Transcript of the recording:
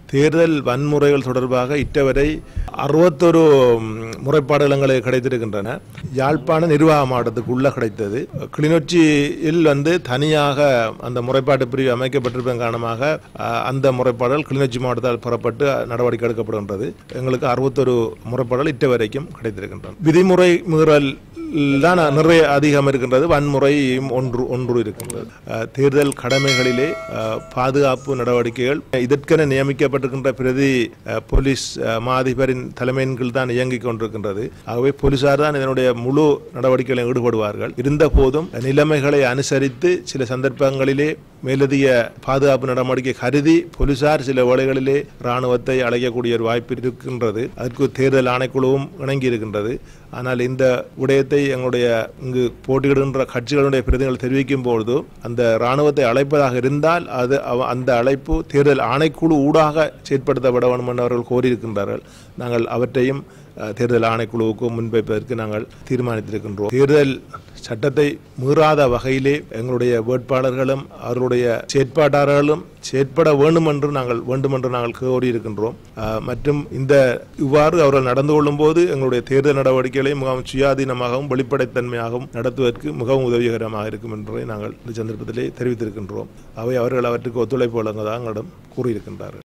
தேர்தல் வன்முறைகள் தொடர்பாக இட்டவரை அறுபத்தொரு முறைப்பாடுகள் எங்களுக்கு கிடைத்திருக்கின்றன யாழ்ப்பாண நிர்வாக மாவட்டத்துக்கு உள்ள கிடைத்தது கிளிநொச்சியில் வந்து தனியாக அந்த முறைப்பாட்டு பிரிவு அமைக்கப்பட்டிருப்பதன் காரணமாக அஹ், அந்த முறைப்பாடுகள் கிளிநொச்சி மாவட்டத்தால் பெறப்பட்டு நடவடிக்கை எடுக்கப்படுகின்றது எங்களுக்கு அறுபத்தொரு முறைப்பாடுகள் இட்ட வரைக்கும் கிடைத்திருக்கின்றன விதிமுறை மீறல் தான் நிறைய அதிகம் இருக்கின்றது வன்முறை ஒன்று ஒன்று இருக்கின்றது அஹ், தேர்தல் கடமைகளிலே அஹ், பாதுகாப்பு நடவடிக்கைகள் இதற்கென நியமிக்கப்பட்டிருக்கின்ற பிரதி அஹ், போலீஸ் அஹ், மா அதிபரின் தலைமையின் கீழ் தான் இயங்கிக் கொண்டிருக்கின்றது ஆகவே போலீசார் தான் இதனுடைய முழு நடவடிக்கைகளில் ஈடுபடுவார்கள் இருந்த போதும் நிலைமைகளை அனுசரித்து சில சந்தர்ப்பங்களிலே மேலதிக பாதுகாப்பு நடவடிக்கை கருதி போலீசார் சில வேளைகளிலே ராணுவத்தை அழைக்கக்கூடிய ஒரு வாய்ப்பு இருக்கின்றது அதற்கு தேர்தல் ஆணைக்குழுவும் இணங்கி இருக்கின்றது ஆனால் இந்த விடயத்தை எங்களுடைய இங்கு போட்டியிடுகின்ற கட்சிகளுடைய பிரதிகள் தெரிவிக்கும் பொழுது அந்த ராணுவத்தை அழைப்பதாக இருந்தால் அது அவ- அந்த அழைப்பு தேர்தல் ஆணைக்குழு ஊடாக செயற்படுத்தப்பட வேண்டும் என்று அவர்கள் கோரியிருக்கின்றார்கள் நாங்கள் அவற்றையும் அஹ், தேர்தல் ஆணைக்குழுவுக்கு முன்வைப்பதற்கு நாங்கள் தீர்மானித்திருக்கின்றோம் தேர்தல் சட்டத்தை மீறாத வகையிலே எங்களுடைய வேட்பாளர்களும் அவர்களுடைய செயற்பாட்டாளர்களும் செயற்பட வேண்டும் என்று நாங்கள் வேண்டும் என்று நாங்கள் கோரியிருக்கின்றோம் அஹ், மற்றும் இந்த இவ்வாறு அவர்கள் நடந்து கொள்ளும்போது எங்களுடைய தேர்தல் நடவடிக்கைகளை மிகவும் சுயாதீனமாகவும் வெளிப்படைத்தன்மையாகவும் நடத்துவதற்கு மிகவும் உதவிகரமாக இருக்கும் என்பதை நாங்கள் இந்த சந்தர்ப்பத்திலே தெரிவித்திருக்கின்றோம் அவை அவர்கள் அவற்றுக்கு ஒத்துழைப்பு வழங்குவதாக எங்களிடம் கூறியிருக்கின்றார்கள்